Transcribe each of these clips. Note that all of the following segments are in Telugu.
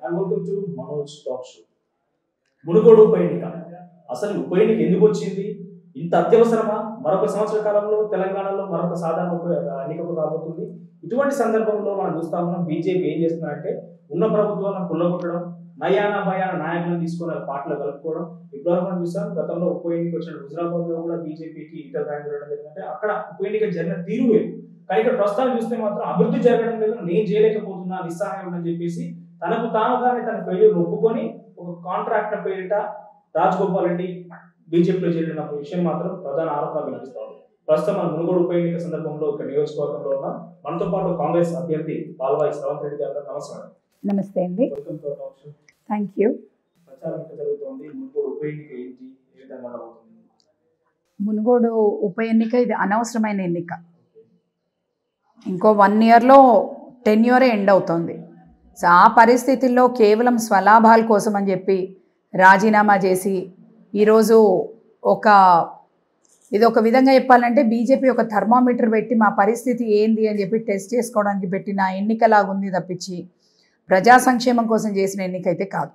And welcome to Manoj talk show Munugode ఉప ఎన్నిక అసలు ఉప ఎన్నిక ఎందుకు వచ్చింది ఇంత అత్యవసరమా మరొక సంవత్సర కాలంలో తెలంగాణలో మరొక సాధారణ ఉప ఎన్నికకు రాబోతుంది ఇటువంటి సందర్భంలో మనం చూస్తా ఉన్నాం బీజేపీ ఏం చేస్తున్నారంటే ఉన్న ప్రభుత్వాలను కుల్లగొట్టడం నయాన భయాన నాయకులను తీసుకొని పాటలు కలుపుకోవడం ఇప్పటివరకు మనం చూసాం గతంలో ఉప ఎన్నిక వచ్చిన హుజరాబాద్ లో కూడా బీజేపీకి ఇటర్ ర్యాంక్ జరగడం జరిగిందంటే అక్కడ ఉప ఎన్నిక జరిగిన తీరు వేరు కానీ ఇక్కడ ప్రస్తుతం చూస్తే మాత్రం అభివృద్ధి జరగడం లేదు నేను చేయలేకపోతున్నా నిస్సహాయం అని చెప్పేసి తనకు తానుగానే తన ఫెయిల్యూర్ ఒప్పుకొని ఒక కాంట్రాక్టర్ పేరిట రాజగోపాల్ రెడ్డి బీజేపీలో చేరిన విషయం మాత్రం ప్రధాన ఆరోపణ వినిపిస్తా ఉంది ప్రస్తుతం మన మునుగోడు ఉప ఎన్నిక సందర్భంలో ఇక్కడ నియోజకవర్గంలో ఉన్న మనతో పాటు కాంగ్రెస్ అభ్యర్థి పాల్వాయి శ్రవంత్ రెడ్డి గారు నమస్కారం నమస్తే అండి welcome to talk show thank you ప్రచారం ఎక్కడ జరుగుతోంది మునుగోడు ఉప ఎన్నిక ఏంటి ఏ విధంగా ఉండబోతుంది మునుగోడు ఉప ఎన్నిక ఇది అనవసరమైన ఎన్నిక ఇంకో వన్ ఇయర్లో టెన్ ఇయరే ఎండ్ అవుతుంది సో ఆ పరిస్థితుల్లో కేవలం స్వలాభాల కోసం అని చెప్పి రాజీనామా చేసి ఈరోజు ఒక ఇది ఒక విధంగా చెప్పాలంటే బీజేపీ ఒక థర్మామీటర్ పెట్టి మా పరిస్థితి ఏంది అని చెప్పి టెస్ట్ చేసుకోవడానికి పెట్టిన ఎన్నికలాగుంది తప్పించి ప్రజా సంక్షేమం కోసం చేసిన ఎన్నిక అయితే కాదు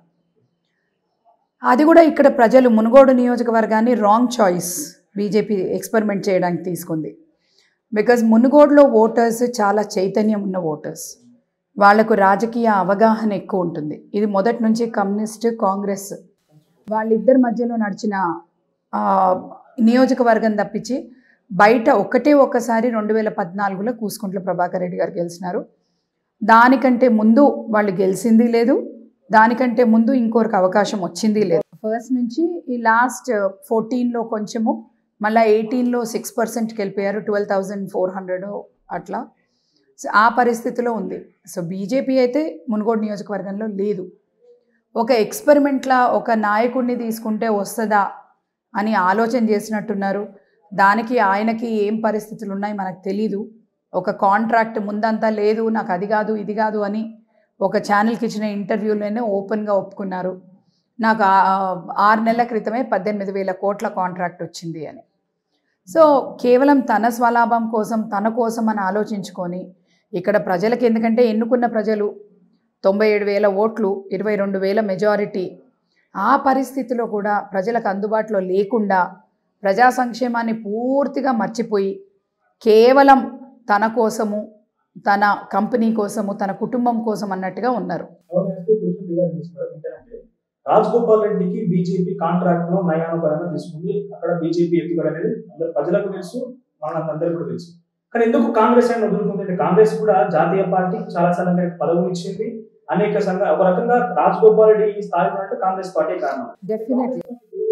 అది కూడా ఇక్కడ ప్రజలు మునుగోడు నియోజకవర్గాన్ని రాంగ్ చాయిస్ బీజేపీ ఎక్స్పెరిమెంట్ చేయడానికి తీసుకుంది బికాజ్ మునుగోడులో ఓటర్స్ చాలా చైతన్యం ఉన్న ఓటర్స్ వాళ్లకు రాజకీయ అవగాహన ఎక్కువ ఉంటుంది ఇది మొదటి నుంచి కమ్యూనిస్ట్ కాంగ్రెస్ వాళ్ళిద్దరి మధ్యలో నడిచిన ఆ, నియోజకవర్గం తప్పించి బయట ఒకటే ఒక్కసారి రెండు వేల పద్నాలుగులో కూసుకుంట్ల ప్రభాకర్ రెడ్డి గారు గెలిచినారు దానికంటే ముందు వాళ్ళు గెలిచింది లేదు దానికంటే ముందు ఇంకొకరికి అవకాశం వచ్చింది లేదు ఫస్ట్ నుంచి ఈ లాస్ట్ ఫోర్టీన్లో కొంచెము మళ్ళీ ఎయిటీన్లో సిక్స్ పర్సెంట్కి వెళ్ళిపోయారు ట్వెల్వ్ థౌజండ్ ఫోర్ హండ్రెడ్ అట్లా సో ఆ పరిస్థితిలో ఉంది సో బీజేపీ అయితే మునుగోడు నియోజకవర్గంలో లేదు ఒక ఎక్స్పెరిమెంట్లా ఒక నాయకుడిని తీసుకుంటే వస్తుందా అని ఆలోచన చేసినట్టున్నారు దానికి ఆయనకి ఏం పరిస్థితులు ఉన్నాయి మనకు తెలీదు ఒక కాంట్రాక్ట్ ముందంతా లేదు నాకు అది కాదు ఇది కాదు అని ఒక ఛానల్కి ఇచ్చిన ఇంటర్వ్యూలోనే ఓపెన్గా ఒప్పుకున్నారు నాకు ఆ- ఆరు నెలల క్రితమే పద్దెనిమిది వేల కోట్ల కాంట్రాక్ట్ వచ్చింది అని సో కేవలం తన స్వలాభం కోసం తన కోసం అని ఆలోచించుకొని ఇక్కడ ప్రజలకు ఎందుకంటే ఎన్నుకున్న ప్రజలు తొంభై ఏడు వేల ఓట్లు ఇరవై రెండు వేల మెజారిటీ ఆ పరిస్థితిలో కూడా ప్రజలకు అందుబాటులో లేకుండా ప్రజా సంక్షేమాన్ని పూర్తిగా మర్చిపోయి కేవలం తన కోసము తన కంపెనీ కోసము తన కుటుంబం కోసం అన్నట్టుగా ఉన్నారు అవునంటే కృష్ణ గారు తీసుకున్నారు ఏంటంటే రాజగోపాల్ రెడ్డికి బీజేపీ కాంట్రాక్ట్ లో నయాన భయాన తీసుకుంది అక్కడ బీజేపీ ఎత్తుగడ అనేది అందరు ప్రజలకు తెలుసు మనకందరికీ కూడా తెలుసు కానీ ఎందుకు కాంగ్రెస్ అని వదులుకుంటే కాంగ్రెస్ కూడా జాతీయ పార్టీ చాలా సార్లు పదవులు ఇచ్చింది అనేక సంఘ ఒక రకంగా రాజగోపాల్ రెడ్డి ఈ స్థాయిలో అంటే కాంగ్రెస్ పార్టీ కారణం డెఫినెట్లీ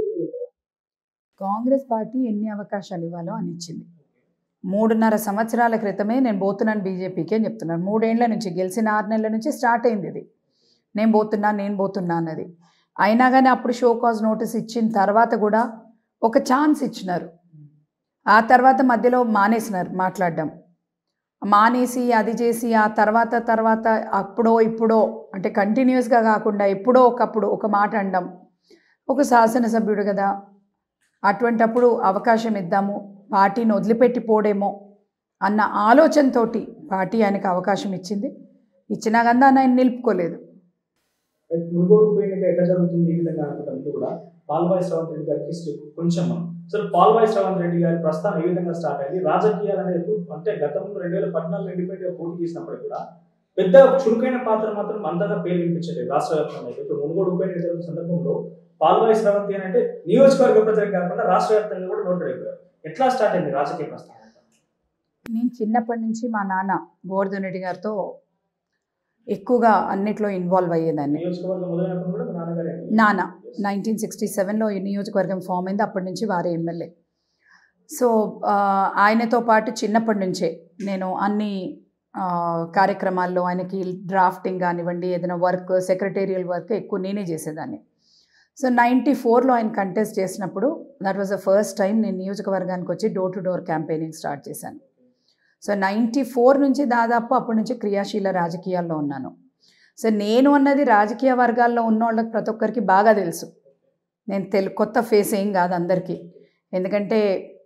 కాంగ్రెస్ పార్టీ ఎన్ని అవకాశాలు ఇవ్వాలో అని ఇచ్చింది మూడున్నర సంవత్సరాల క్రితమే నేను పోతున్నాను బీజేపీకి అని చెప్తున్నాను మూడేళ్ల నుంచి గెలిచిన ఆరు నెలల నుంచి స్టార్ట్ అయింది ఇది నేను పోతున్నా నేను పోతున్నా అన్నది అయినా కానీ అప్పుడు షో కాజ్ నోటీస్ ఇచ్చిన తర్వాత కూడా ఒక ఛాన్స్ ఇచ్చినారు ఆ తర్వాత మధ్యలో మానేసినారు మాట్లాడడం మానేసి అది చేసి ఆ తర్వాత తర్వాత అప్పుడో ఇప్పుడో అంటే కంటిన్యూస్గా కాకుండా ఎప్పుడో ఒకప్పుడు ఒక మాట అనడం ఒక శాసనసభ్యుడు కదా అటువంటప్పుడు అవకాశం ఇద్దాము పార్టీని వదిలిపెట్టి పోడేమో అన్న ఆలోచనతోటి పార్టీ ఆయనకు అవకాశం ఇచ్చింది ఇచ్చినా కానీ దాన్ని ఆయన నిలుపుకోలేదు మునుగోడు ఉప ఎన్నిక ఎట్లా జరుగుతుంది ఈ విధంగా అనుకుంటా ముందు కూడా పాల్వాయి శ్రవంత్ రెడ్డి గారికి హిస్టరీ కొంచెం మనం అసలు పాల్వాయి శ్రవంత్ రెడ్డి గారి ప్రస్థానం ఏ విధంగా స్టార్ట్ అయింది రాజకీయాలు అనేది అంటే గతంలో రెండు వేల పద్నాలుగు ఇండిపెండెంట్ పోటీ చేసినప్పుడు కూడా పెద్ద చురుకైన పాత్ర మాత్రం అంతగా పేరు వినిపించలేదు రాష్ట్ర వ్యాప్తంగా అయితే ఇప్పుడు మునుగోడు ఉప ఎన్నిక జరుగుతున్న సందర్భంలో పాల్వాయి శ్రవంతి అని అంటే నియోజకవర్గ ప్రజలకు కాకుండా రాష్ట్ర వ్యాప్తంగా కూడా నోటెడ్ ఎట్లా స్టార్ట్ అయింది రాజకీయ ప్రస్థానం నేను చిన్నప్పటి నుంచి మా నాన్న గోవర్ధన్ రెడ్డి గారితో ఎక్కువగా అన్నిట్లో ఇన్వాల్వ్ అయ్యేదాన్ని నియోజకవర్గం మొదలైనప్పుడు కూడా మీ నాన్నగారే నాన్న నైన్టీన్ సిక్స్టీ సెవెన్లో ఈ నియోజకవర్గం ఫామ్ అయింది అప్పటి నుంచి వారే ఎమ్మెల్యే సో ఆ, ఆయనతో పాటు చిన్నప్పటి నుంచే నేను అన్ని ఆ, కార్యక్రమాల్లో ఆయనకి డ్రాఫ్టింగ్ కానివ్వండి ఏదైనా వర్క్ సెక్రటేరియల్ వర్క్ ఎక్కువ నేనే చేసేదాన్ని సో నైంటీ ఫోర్లో ఆయన కంటెస్ట్ చేసినప్పుడు that was the first time నేను నియోజకవర్గానికి వచ్చి door to door campaigning start చేశాను సో నైంటీ ఫోర్ నుంచి దాదాపు అప్పటి నుంచి క్రియాశీల రాజకీయాల్లో ఉన్నాను సో నేను అన్నది రాజకీయ వర్గాల్లో ఉన్న వాళ్ళకి ప్రతి ఒక్కరికి బాగా తెలుసు నేను తెలు కొత్త ఫేస్ ఏం కాదు అందరికీ ఎందుకంటే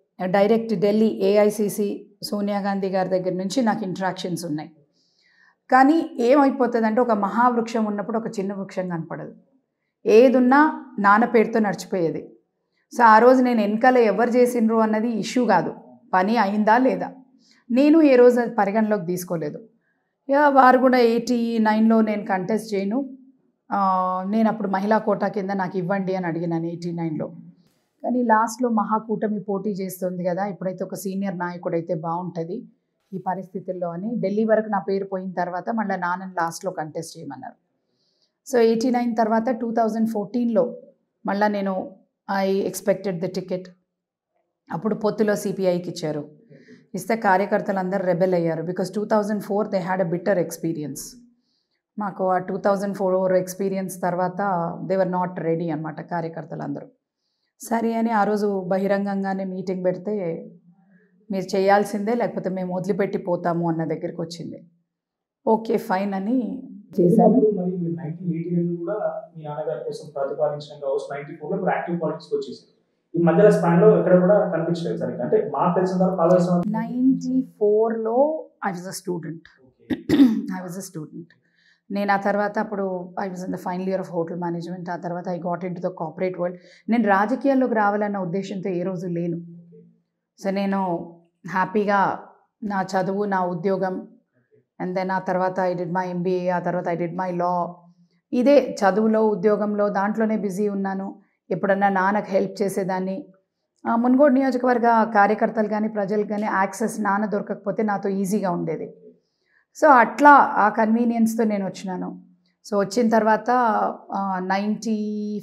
డైరెక్ట్ ఢిల్లీ ఏఐసిసి సోనియా గాంధీ గారి దగ్గర నుంచి నాకు ఇంట్రాక్షన్స్ ఉన్నాయి కానీ ఏమైపోతుంది అంటే ఒక మహావృక్షం ఉన్నప్పుడు ఒక చిన్న వృక్షం కనపడదు ఏదున్నా నాన్న పేరుతో నడిచిపోయేది సో ఆ రోజు నేను వెనకాల ఎవరు చేసిండ్రు అన్నది ఇష్యూ కాదు పని అయిందా లేదా నేను ఏ రోజు అది పరిగణలోకి తీసుకోలేదు ఇక వారు కూడా ఎయిటీ నైన్లో నేను కంటెస్ట్ చేయను ఆ, నేను అప్పుడు మహిళా కోటా కింద నాకు ఇవ్వండి అని అడిగినాను ఎయిటీ నైన్లో కానీ లాస్ట్లో మహాకూటమి పోటీ చేస్తుంది కదా ఇప్పుడైతే ఒక సీనియర్ నాయకుడు అయితే బాగుంటుంది ఈ పరిస్థితుల్లో అని ఢిల్లీ వరకు నా పేరు పోయిన తర్వాత మళ్ళీ నాన్నని లాస్ట్లో కంటెస్ట్ చేయమన్నారు సో ఎయిటీ నైన్ తర్వాత టూ థౌజండ్ ఫోర్టీన్లో మళ్ళీ నేను ఐ ఎక్స్పెక్టెడ్ ద టికెట్ అప్పుడు పొత్తులో సిపిఐకి ఇచ్చారు ఇస్తే కార్యకర్తలు అందరూ రెబెల్ అయ్యారు because two thousand four they had a bitter experience మాకు ఆ టూ థౌజండ్ ఫోర్ ఎక్స్పీరియన్స్ తర్వాత దేవర్ నాట్ రెడీ అనమాట కార్యకర్తలు అందరూ సరే అని ఆ రోజు బహిరంగంగానే మీటింగ్ పెడితే మీరు చేయాల్సిందే లేకపోతే మేము వదిలిపెట్టి పోతాము అన్న దగ్గరికి వచ్చింది ఓకే ఫైన్ అని చేశాను చేశాను మరి మీరు నైన్టీన్ ఎయిటీ రెండు కూడా మీ నాన్నగారి కోసం ప్రతిపాదించడం కావచ్చు నైన్టీ ఫోర్ లో యాక్టివ్ పాలిటిక్స్ వచ్చేసింది ఈ మధ్యలో స్పాన్ లో ఎక్కడ కూడా కనిపించలేదు సరిగ్గా అంటే మాకు తెలిసిన తర్వాత కాలేజ్ నైంటీ ఫోర్లో I was a student I was a student నేను ఆ తర్వాత అప్పుడు I was in the final year of hotel management ఆ తర్వాత I got into the corporate world నేను రాజకీయాల్లోకి రావాలన్న ఉద్దేశంతో ఏ రోజు లేను సో నేను హ్యాపీగా నా చదువు నా ఉద్యోగం అండ్ దెన్ ఆ తర్వాత ఐ డిడ్ మై ఎంబీఏ ఆ తర్వాత ఐ డిడ్ మై లా ఇదే చదువులో ఉద్యోగంలో దాంట్లోనే బిజీ ఉన్నాను ఎప్పుడన్నా నాన్నకు హెల్ప్ చేసేదాన్ని ఆ, మున్గోడు నియోజకవర్గ కార్యకర్తలు కానీ ప్రజలు కానీ యాక్సెస్ నాన్న దొరకకపోతే నాతో ఈజీగా ఉండేది సో అట్లా ఆ కన్వీనియన్స్తో నేను వచ్చినాను సో వచ్చిన తర్వాత నైంటీ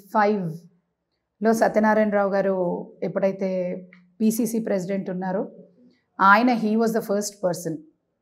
ఫైవ్లో సత్యనారాయణరావు గారు ఎప్పుడైతే పీసీసీ ప్రెసిడెంట్ ఉన్నారో ఆయన he was the first person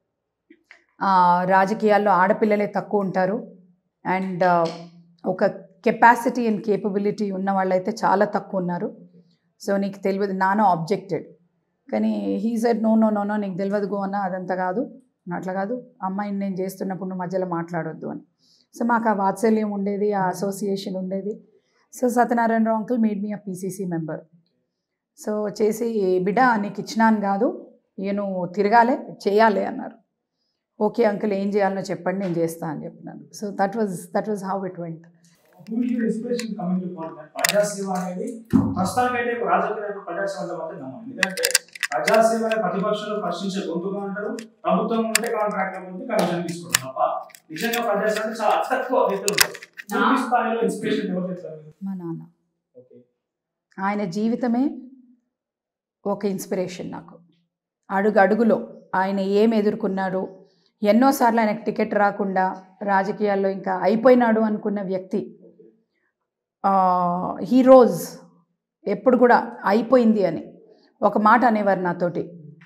రాజకీయాల్లో ఆడపిల్లలే తక్కువ ఉంటారు అండ్ ఒక కెపాసిటీ అండ్ కేపబిలిటీ ఉన్న వాళ్ళైతే చాలా తక్కువ ఉన్నారు సో నీకు తెలియదు నాన్న ఆబ్జెక్టెడ్ కానీ he said no no no no నీకు తెలియదు గో అన్న అదంతా కాదు అట్లా కాదు అమ్మాయిని నేను చేస్తున్నప్పుడు నువ్వు మధ్యలో మాట్లాడొద్దు అని సో మాకు ఆ వాత్సల్యం ఉండేది ఆ అసోసియేషన్ ఉండేది so Satyanarayana Rao uncle made me ఆ పీసీసీ మెంబర్ సో చేసి బిడ్డ నీకు ఇచ్చినాను కాదు ఇక నువ్వు తిరగాలి చేయాలి అన్నారు ఓకే అంకుల్ ఏం చేయాలనో చెప్పండి నేను చేస్తా అని చెప్పినాను so that was that was how it went inspiration coming to point ప్రజాసేవ అనేది ప్రస్తుతానికైతే ఒక రాజకీయ నాయకుడు ప్రజాసేవ అంటే మాత్రం నమ్మం ఎందుకంటే ప్రజాసేవ అనే ప్రతిపక్షంలో ప్రశ్నించే గొంతుగా ఉంటారు ప్రభుత్వం ఉంటే కాంట్రాక్ట్ ఉంది కమిషన్ తీసుకోవడం తప్ప నిజంగా ప్రజాసేవ అంటే చాలా అతి తక్కువ వ్యక్తులు ఉంటారు పూర్తి స్థాయిలో ఇన్స్పిరేషన్ ఎవరు చెప్తారు మీరు? మా నాన్న ఓకే ఆయన జీవితమే ఒక ఇన్స్పిరేషన్ నాకు అడుగు అడుగులో ఆయన ఏం ఎదుర్కొన్నాడు ఎన్నోసార్లు ఆయనకు టికెట్ రాకుండా రాజకీయాల్లో ఇంకా అయిపోయినాడు అనుకున్న వ్యక్తి హీరోస్ ఎప్పుడు కూడా అయిపోయింది అని ఒక మాట అనేవారు నాతోటి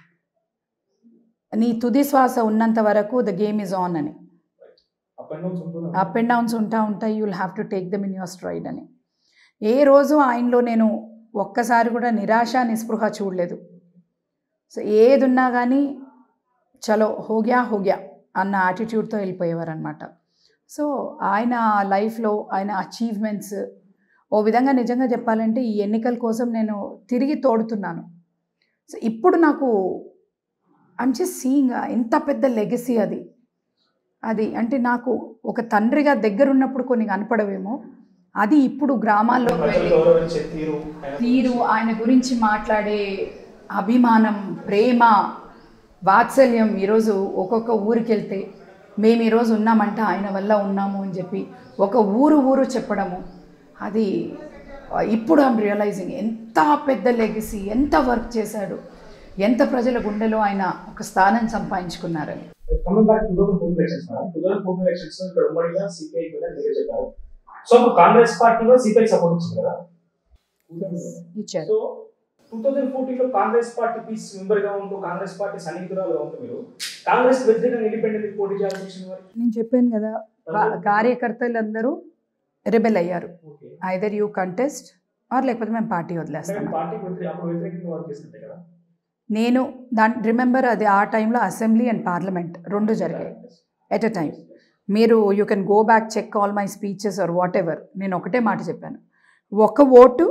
నీ తుది శ్వాస ఉన్నంత వరకు ద గేమ్ ఈజ్ ఆన్ అని అప్ అండ్ డౌన్స్ ఉంటున్నారు అప్ అండ్ డౌన్స్ ఉంటా ఉంటాయి you'll have to take them in your stride అని ఏ రోజు ఆయనలో నేను ఒక్కసారి కూడా నిరాశ నిస్పృహ చూడలేదు సో ఏది ఉన్నా కానీ చలో హోగ్యా హోగ్యా అన్న యాటిట్యూడ్తో వెళ్ళిపోయేవారు అనమాట సో ఆయన లైఫ్లో ఆయన అచీవ్మెంట్స్ ఓ విధంగా నిజంగా చెప్పాలంటే ఈ ఎన్నికల కోసం నేను తిరిగి తోడుతున్నాను సో ఇప్పుడు నాకు ఐమ్ జస్ట్ సీయింగ్ ఎంత పెద్ద లెగసీ అది అది అంటే నాకు ఒక తండ్రిగా దగ్గరున్నప్పుడు కొన్ని కనపడవేమో అది ఇప్పుడు గ్రామాల్లో ప్రజలు వెళ్ళి గౌరవించే తీరు ఆయన తీరు ఆయన గురించి మాట్లాడే అభిమానం ప్రేమ వాత్సల్యం ఈరోజు ఒక్కొక్క ఊరికి వెళ్తే మేము ఈరోజు ఉన్నామంటే ఆయన వల్ల ఉన్నాము అని చెప్పి ఒక ఊరు ఊరు చెప్పడము అది ఆ, ఇప్పుడు ఐమ్ రియలైజింగ్ ఎంత పెద్ద లెగసీ ఎంత వర్క్ చేశాడు ఎంత ప్రజల గుండెలో ఆయన ఒక స్థానం సంపాదించుకున్నారని coming back two thousand four elections two thousand four elections ఇక్కడ ఉమ్మడిగా సిపిఐ మీద మీరే చెప్పారు సో ఇప్పుడు కాంగ్రెస్ పార్టీలో సిపిఐ సపోర్ట్ ఇచ్చింది కదా ఇచ్చారు సో టూ థౌసండ్ ఫోర్టీన్ లో కాంగ్రెస్ పార్టీ పీస్ మెంబర్ గా ఉంటూ కాంగ్రెస్ పార్టీ సన్నిహితురాలుగా ఉంటూ మీరు కాంగ్రెస్ వ్యతిరేకంగా ఇండిపెండెంట్ పోటీ చేయాల్సి వచ్చింది మరి నేను చెప్పాను కదా కా- కార్యకర్తలందరూ రెబెల్ అయ్యారు okay either you contest or లేకపోతే మేము పార్టీ వదిలేస్తాం పార్టీ అప్పుడు వ్యతిరేకంగా వర్క్ చేస్తుంటే కదా నేను దాని రిమెంబర్ అది ఆ టైంలో అసెంబ్లీ అండ్ పార్లమెంట్ రెండు జరిగాయి ఎట్ ఎ టైం మీరు you can go back check all my speeches or whatever నేను ఒకటే మాట చెప్పాను ఒక ఓటు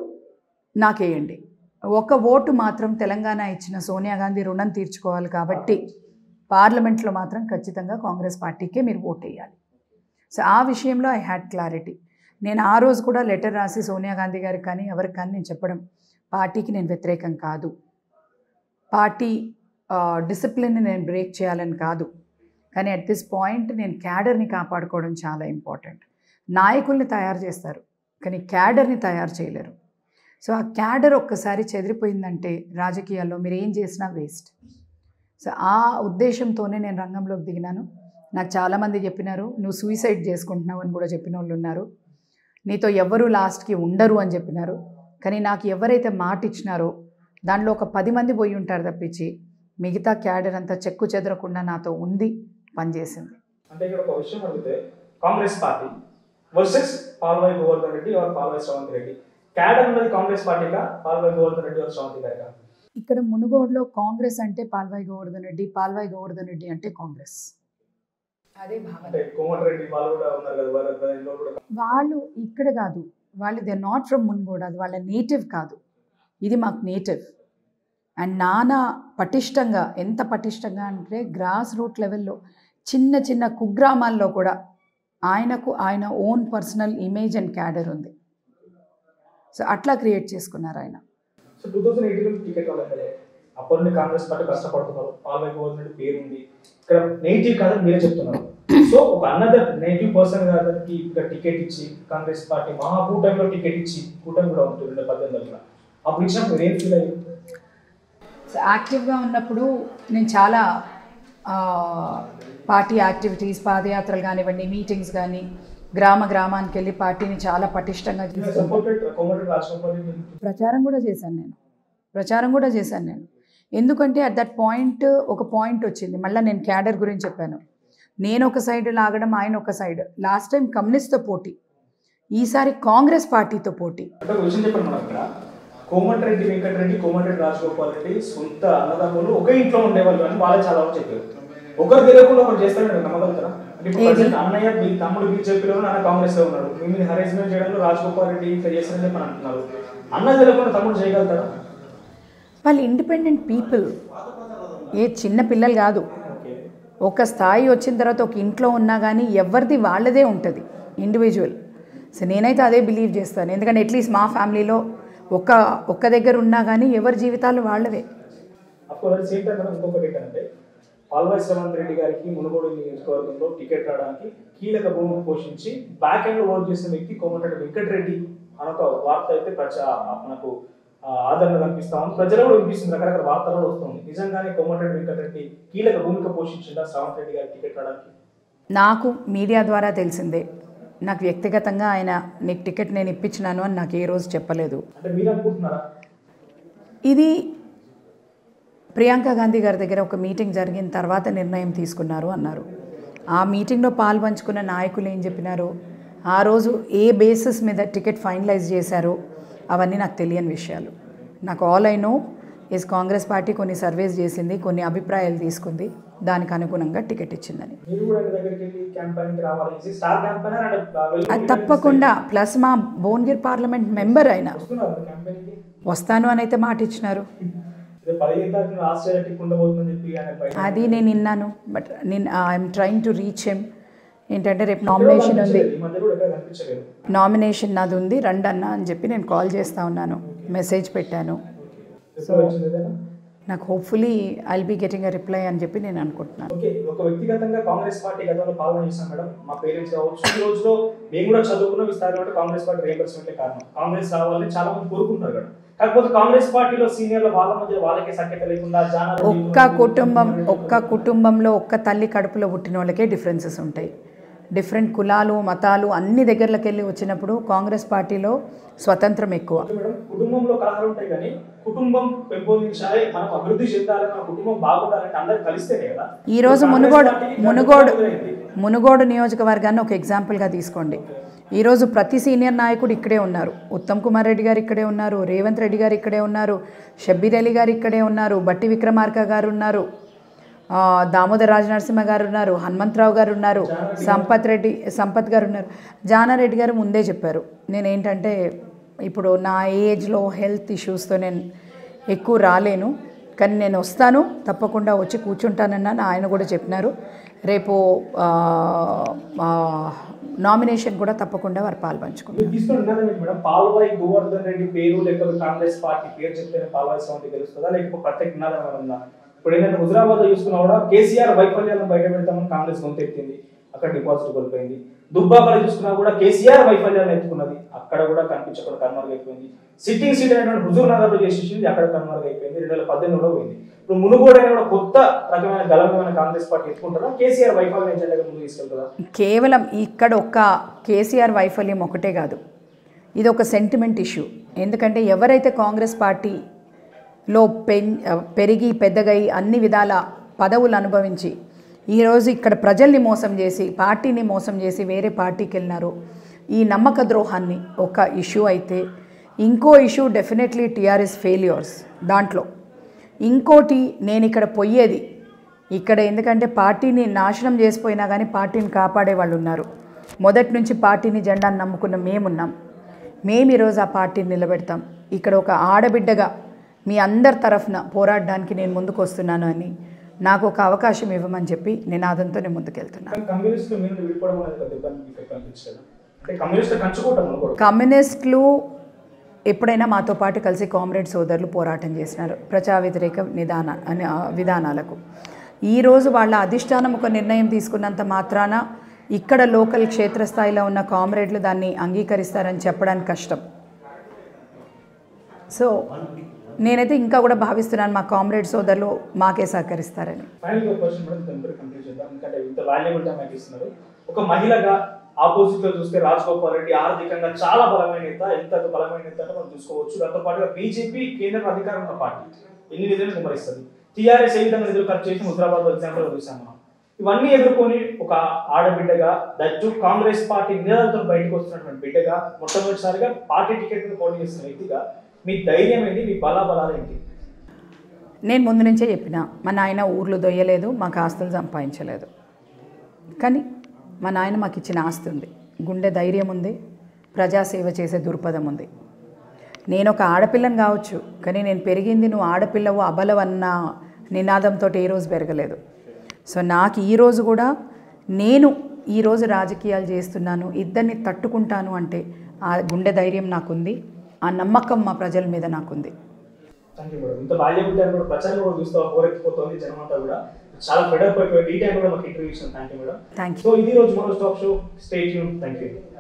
నాకేయండి ఒక ఓటు మాత్రం తెలంగాణ ఇచ్చిన సోనియా గాంధీ రుణం తీర్చుకోవాలి కాబట్టి పార్లమెంట్లో మాత్రం ఖచ్చితంగా కాంగ్రెస్ పార్టీకే మీరు ఓట్ వేయాలి సో ఆ విషయంలో ఐ హ్యాడ్ క్లారిటీ నేను ఆ రోజు కూడా లెటర్ రాసి సోనియా గాంధీ గారికి కానీ ఎవరికి కానీ నేను చెప్పడం పార్టీకి నేను వ్యతిరేకం కాదు పార్టీ డిసిప్లిన్ని నేను బ్రేక్ చేయాలని కాదు కానీ అట్ దిస్ పాయింట్ నేను క్యాడర్ని కాపాడుకోవడం చాలా ఇంపార్టెంట్ నాయకుల్ని తయారు చేస్తారు కానీ క్యాడర్ని తయారు చేయలేరు సో ఆ క్యాడర్ ఒక్కసారి చెదిరిపోయిందంటే రాజకీయాల్లో మీరు ఏం చేసినా వేస్ట్ సో ఆ ఉద్దేశంతోనే నేను రంగంలోకి దిగినాను నాకు చాలామంది చెప్పినారు నువ్వు సూసైడ్ చేసుకుంటున్నావు అని కూడా చెప్పిన వాళ్ళు ఉన్నారు నీతో ఎవరు లాస్ట్కి ఉండరు అని చెప్పినారు కానీ నాకు ఎవరైతే మాట ఇచ్చినారో దాంట్లో ఒక పది మంది పోయి ఉంటారు తప్పించి మిగతా క్యాడర్ అంతా చెక్కు చెదరకుండా నాతో ఉంది పనిచేసింది అంటే ఇక్కడ ఒక విషయం అడిగితే Congress party versus Palvai Govardhan Reddy or Palvai Sravanth Reddy cadre ఉన్నది కాంగ్రెస్ పార్టీగా పాల్వాయి గోవర్ధన్ రెడ్డి ఆర్ శ్రవంతి గారిగా ఇక్కడ మునుగోడులో కాంగ్రెస్ అంటే పాల్వాయి గోవర్ధన్ రెడ్డి పాల్వాయి గోవర్ధన్ రెడ్డి అంటే కాంగ్రెస్ అదే భావన అంటే కోమటిరెడ్డి వాళ్ళు కూడా ఉన్నారు కదా వారు దానిలో కూడా వాళ్ళు ఇక్కడ కాదు వాళ్ళు దే నాట్ ఫ్రమ్ మున్గోడ్ అది వాళ్ళ నేటివ్ కాదు ఇది మాకు నేటివ్ అండ్ నానా పటిష్టంగా ఎంత పటిష్టంగా అంటే గ్రాస్ రూట్ లెవెల్లో చిన్న చిన్న కుగ్రామాల్లో కూడా ఆయనకు ఆయన own personal image and cadre ఉంది సో అట్లా క్రియేట్ చేసుకున్నారు ఆయన so two thousand eighteen ticket వాళ్ళకి అప్పటి నుండి కాంగ్రెస్ పార్టీ కష్టపడుతున్నారు పాల్వాయి గోవర్ధన్ రెడ్డి పేరు ఉంది ఇక్కడ నెగిటివ్ కాదని మీరే చెప్తున్నారు సో ఒక అనదర్ నెగిటివ్ పర్సన్ గారికి ఇక్కడ టికెట్ ఇచ్చి కాంగ్రెస్ పార్టీ మహా కూటమిలో టికెట్ ఇచ్చి కూటమి కూడా ఉంటుంది రెండు పద్దెనిమిదిలో అప్పుడు ఇచ్చినప్పుడు మీరు ఏం ఫీల్ అయ్యారు సో యాక్టివ్గా ఉన్నప్పుడు నేను చాలా ఆ, పార్టీ యాక్టివిటీస్ పాదయాత్రలు కానివ్వండి మీటింగ్స్ కానీ గ్రామ గ్రామానికి వెళ్ళి పార్టీని చాలా పటిష్టంగా తీసుకుంటాను సపోర్టెడ్ కోమటిరెడ్డి రాజగోపాల్ రెడ్డి ప్రచారం కూడా చేశాను నేను ప్రచారం కూడా చేశాను నేను ఎందుకంటే అట్ దట్ పాయింట్ ఒక పాయింట్ వచ్చింది మళ్ళీ నేను క్యాడర్ గురించి చెప్పాను నేను ఒక సైడ్ లాగడం ఆయన ఒక సైడ్ లాస్ట్ టైం కమ్యూనిస్ట్తో పోటీ ఈసారి కాంగ్రెస్ పార్టీతో పోటీ అంటే ఒక విషయం చెప్పండి మనం ఇక్కడ కోమటిరెడ్డి వెంకటరెడ్డి కోమటిరెడ్డి రాజగోపాల్ రెడ్డి సొంత అన్నదమ్ములు ఒకే ఇంట్లో ఉండేవాళ్ళు అని వాళ్ళే చాలా మంది చెప్పారు ఒకరు తెలియకుండా ఒకరు చేస్తారని మీరు నమ్మగలుగుతారా అంటే ఇప్పుడు ఏది? present అన్నయ్య మీ తమ్ముడు బీజేపీలో నాన్న కాంగ్రెస్ లో ఉన్నాడు మీ మీద హరేస్మెంట్ చేయడంలో రాజగోపాల్ రెడ్డి ఇట్లా చేస్తారని చెప్పి అంటున్నారు అన్న తెలియకుండా తమ్ముడు చేయగలుగుతారా వాళ్ళు ఇండిపెండెంట్ పీపుల్ ఏ చిన్న పిల్లలు కాదు ఓకే ఒక స్థాయి వచ్చిన తర్వాత ఒక ఇంట్లో ఉన్నా కానీ ఎవరిది వాళ్ళదే ఉంటుంది ఇండివిజువల్ సో నేనైతే అదే బిలీవ్ చేస్తాను ఎందుకంటే అట్లీస్ట్ మా ఫ్యామిలీలో ఒక్క ఒక్క దగ్గర ఉన్నా కానీ ఎవరి జీవితాలు వాళ్ళవే అప్పుడు అది సేమ్ టైం ఇంకొకటి ఏంటంటే పాల్వాయి శ్రవంత్ రెడ్డి గారికి మునుగోడు నియోజకవర్గంలో టికెట్ రావడానికి కీలక భూమికి పోషించి బ్యాక్ ఎండ్ లో వర్క్ చేసిన వ్యక్తి కోమటిరెడ్డి వెంకటరెడ్డి అనొక వార్త అయితే ప్రచా మనకు ఆ, ఆదరణ కనిపిస్తా ఉంది ప్రజలు కూడా వినిపిస్తుంది రకరకాల వార్తలు కూడా వస్తుంది నిజంగానే కోమటిరెడ్డి వెంకటరెడ్డి కీలక భూమిక పోషించిందా శ్రవంత్ రెడ్డి గారి టికెట్ రావడానికి నాకు మీడియా ద్వారా తెలిసిందే నాకు వ్యక్తిగతంగా ఆయన నీకు టికెట్ నేను ఇప్పించినాను అని నాకు ఏ రోజు చెప్పలేదు అంటే మీరు అనుకుంటున్నారా ఇది ప్రియాంక గాంధీ గారి దగ్గర ఒక మీటింగ్ జరిగిన తర్వాత నిర్ణయం తీసుకున్నారు అన్నారు ఆ మీటింగ్లో పాల్పంచుకున్న నాయకులు ఏం చెప్పినారు ఆ రోజు ఏ బేసిస్ మీద టికెట్ ఫైనలైజ్ చేశారో అవన్నీ నాకు తెలియని విషయాలు నాకు all I know is Congress party కొన్ని సర్వేస్ చేసింది కొన్ని అభిప్రాయాలు తీసుకుంది దానికి అనుగుణంగా టికెట్ ఇచ్చిందని మీరు కూడా ఆయన దగ్గరికి వెళ్ళి క్యాంపెయిన్ కి రావాలి స్టార్ క్యాంపెయినర్ అండ్ అది తప్పకుండా ప్లస్ మా భువనగిరి పార్లమెంట్ మెంబర్ అయినా వస్తున్నారు క్యాంపెయిన్ కి వస్తాను అని అయితే మాట ఇచ్చినారు అదే పదిహేను తారీఖున ఆస్ట్రేలియా టిక్ ఉండబోతుందని చెప్పి ఆయన బయట అది నేను విన్నాను బట్ నేను I'm trying to reach him ఏంటంటే రేపు నామినేషన్ ఉంది ఈ మధ్య కూడా ఎక్కడ కనిపించలేదు నామినేషన్ నాది ఉంది రండి అన్న అని చెప్పి నేను కాల్ చేస్తా ఉన్నాను మెసేజ్ పెట్టాను ఎప్పుడు వచ్చింది ఏదైనా నాకు hopefully I'll be getting a reply అని చెప్పి నేను అనుకుంటున్నాను ఓకే ఒక వ్యక్తిగతంగా కాంగ్రెస్ పార్టీ గతంలో పాలన చేశాం మేడం మా పేరెంట్స్ కావచ్చు ఈ రోజులో మేము కూడా చదువుకున్న విస్తారం అంటే కాంగ్రెస్ పార్టీ రీఎంబర్స్మెంటే కారణం కాంగ్రెస్ రావాలని చాలా మంది కోరుకుంటారు కదా కాకపోతే కాంగ్రెస్ పార్టీలో సీనియర్ల వాళ్ళ మధ్య వాళ్ళకే సఖ్యత లేకుండా జానా రెడ్డి, ఒక్క కుటుంబం ఒక్క కుటుంబంలో ఒక్క తల్లి కడుపులో పుట్టిన వాళ్ళకే డిఫరెన్సెస్ ఉంటాయి డిఫరెంట్ కులాలు మతాలు అన్ని దగ్గరలోకి వెళ్ళి వచ్చినప్పుడు కాంగ్రెస్ పార్టీలో స్వతంత్రం ఎక్కువ ఓకే మేడం కుటుంబంలో కలహాలు ఉంటాయి కానీ కుటుంబం పెంపొందించాలి మనం అభివృద్ధి చెందాలి మన కుటుంబం బాగుండాలంటే అందరు కలిస్తేనే కదా ఈ రోజు కాంగ్రెస్ మునుగోడు పార్టీకి మునుగోడు ఎదురైంది. మునుగోడు నియోజకవర్గాన్ని ఒక ఎగ్జాంపుల్గా తీసుకోండి ఈరోజు ప్రతి సీనియర్ నాయకుడు ఇక్కడే ఉన్నారు ఉత్తమ్ కుమార్ రెడ్డి గారు ఇక్కడే ఉన్నారు రేవంత్ రెడ్డి గారు ఇక్కడే ఉన్నారు షబ్బీర్ అలీ గారు ఇక్కడే ఉన్నారు బట్టి విక్రమార్క గారు ఉన్నారు ఆ, దామోదర్ రాజనరసింహ గారు ఉన్నారు హనుమంతరావు గారు ఉన్నారు సంపత్ రెడ్డి సంపత్ గారు ఉన్నారు జానారెడ్డి గారు ముందే చెప్పారు నేనేంటంటే ఇప్పుడు నా ఏజ్లో హెల్త్ ఇష్యూస్తో నేను ఎక్కువ రాలేను కానీ నేను వస్తాను తప్పకుండా వచ్చి కూర్చుంటానన్న ఆయన కూడా చెప్పినారు రేపు నామినేషన్ కూడా తప్పకుండా వారు పాల్పంచుకుంటారు మీరు తీసుకుంటున్నారు మేడం పాల్వాయి గోవర్ధన్ రెడ్డి పేరు లేకపోతే కాంగ్రెస్ పార్టీ పేరు చెప్తేనే పాల్వాయి స్వామి తెలుస్తుందా లేకపోతే ప్రత్యేక నినాదం ఏమైనా ఉందా ఇప్పుడు ఏంటంటే హుజరాబాద్ లో చూసుకున్నా కూడా కేసీఆర్ వైఫల్యాలను బయట పెడతామని కాంగ్రెస్ గొంతెత్తింది అక్కడ డిపాజిట్ కోల్పోయింది దుబ్బాకలో చూసుకున్నా కూడా కేసీఆర్ వైఫల్యాలను ఎత్తుకున్నది అక్కడ కూడా కనిపించకుండా కన్మరుగు అయిపోయింది సిట్టింగ్ సీట్ అయినటువంటి హుజూర్ నగర్ లో చేసేసింది అక్కడ కన్మరుగు అయిపోయింది రెండు వేల పద్దెనిమిదిలో పోయింది ఇప్పుడు మునుగోడు అయినా కూడా కొత్త రకమైన గలమైన కాంగ్రెస్ పార్టీ ఎత్తుకుంటారా కేసీఆర్ వైఫల్యం ఎజెండాగా ముందు తీసుకెళ్తారా కేవలం ఇక్కడ ఒక్క కేసీఆర్ వైఫల్యం ఒకటే కాదు ఇది ఒక సెంటిమెంట్ ఇష్యూ ఎందుకంటే ఎవరైతే కాంగ్రెస్ పార్టీలో పెన్ పెరిగి పెద్దగై అన్ని విధాల పదవులు అనుభవించి ఈరోజు ఇక్కడ ప్రజల్ని మోసం చేసి పార్టీని మోసం చేసి వేరే పార్టీకి వెళ్ళినారు ఈ నమ్మక ద్రోహాన్ని ఒక ఇష్యూ అయితే ఇంకో ఇష్యూ డెఫినెట్లీ టీఆర్ఎస్ ఫెయిల్యూర్స్ దాంట్లో ఇంకోటి నేను ఇక్కడ పోయేది ఇక్కడ ఎందుకంటే పార్టీని నాశనం చేసిపోయినా కానీ పార్టీని కాపాడే వాళ్ళు ఉన్నారు మొదటి నుంచి పార్టీని జెండాను నమ్ముకున్న మేమున్నాం మేము ఈరోజు ఆ పార్టీని నిలబెడతాం ఇక్కడ ఒక ఆడబిడ్డగా మీ అందరి తరఫున పోరాడడానికి నేను ముందుకు వస్తున్నాను అని నాకు ఒక అవకాశం ఇవ్వమని చెప్పి నినాదంతో నేను ముందుకెళ్తున్నాను కానీ కమ్యూనిస్టులు మీరు విడిపోవడం అనేది పెద్ద ఇబ్బంది మీకు కనిపించదు అంటే కమ్యూనిస్టులు కంచుకోవటం అనుకోడు కమ్యూనిస్టులు ఎప్పుడైనా మాతో పాటు కలిసి కామ్రేడ్ సోదరులు పోరాటం చేసినారు ప్రజా వ్యతిరేక నిదాన అని ఆ విధానాలకు ఈరోజు వాళ్ళ అధిష్టానం ఒక నిర్ణయం తీసుకున్నంత మాత్రాన ఇక్కడ లోకల్ క్షేత్రస్థాయిలో ఉన్న కామ్రేడ్లు దాన్ని అంగీకరిస్తారని చెప్పడానికి కష్టం సో నేనైతే ఇంకా కూడా భావిస్తున్నాను మా కామ్రేడ్ సోదరులు మాకే సహకరిస్తారని ఫైనల్ గా క్వశ్చన్ కూడా తొందరగా కంప్లీట్ చేద్దాం ఎందుకంటే ఇంత వాల్యుబుల్ టైం అయితే ఇస్తున్నారు ఒక మహిళగా ఆపోజిట్ లో చూస్తే రాజగోపాల్ రెడ్డి ఆర్థికంగా చాలా బలమైన నేత ఎంత బలమైన నేత అంటే మనం చూసుకోవచ్చు దాంతో పాటుగా బీజేపీ కేంద్ర అధికారం ఉన్న పార్టీ ఎన్ని నిధులను కుమరిస్తుంది టీఆర్ఎస్ ఏ విధంగా నిధులు ఖర్చు చేసి హుజరాబాద్ ఎగ్జాంపుల్ చూసాం మనం ఇవన్నీ ఎదుర్కొని ఒక ఆడబిడ్డగా దట్టు కాంగ్రెస్ పార్టీ నినాదంతో బయటకు వస్తున్నటువంటి బిడ్డగా మొట్టమొదటిసారిగా పార్టీ టికెట్ మీద పోటీ చేస్తున్న వ్యక్తిగా మీ ధైర్యం ఏంటి మీ బలాబలాలు ఏంటి నేను ముందు నుంచే చెప్పిన మా నాయన ఊర్లు దొయ్యలేదు మాకు ఆస్తులు సంపాదించలేదు కానీ మా నాయన మాకు ఇచ్చిన ఆస్తి ఉంది గుండె ధైర్యం ఉంది ప్రజాసేవ చేసే దృక్పథం ఉంది నేను ఒక ఆడపిల్లని కావచ్చు కానీ నేను పెరిగింది నువ్వు ఆడపిల్లవు అబలవన్న నినాదంతో ఏ రోజు పెరగలేదు సో నాకు ఈరోజు కూడా నేను ఈరోజు రాజకీయాలు చేస్తున్నాను ఇద్దరిని తట్టుకుంటాను అంటే ఆ గుండె ధైర్యం నాకుంది ఆ నమ్మకం మా ప్రజల మీద నాకుంది థ్యాంక్ యూ మేడం ఇంత వాల్యుబుల్ టైం కూడా ప్రచారం కూడా చూస్తూ హోరెత్తిపోతుంది జనం అంతా కూడా చాలా ఫెడర్ అయిపోయి ఈ టైం కూడా మాకు ఇంటర్వ్యూ ఇచ్చిన thank you madam thank you so ఇది రోజు మన talk show state thank you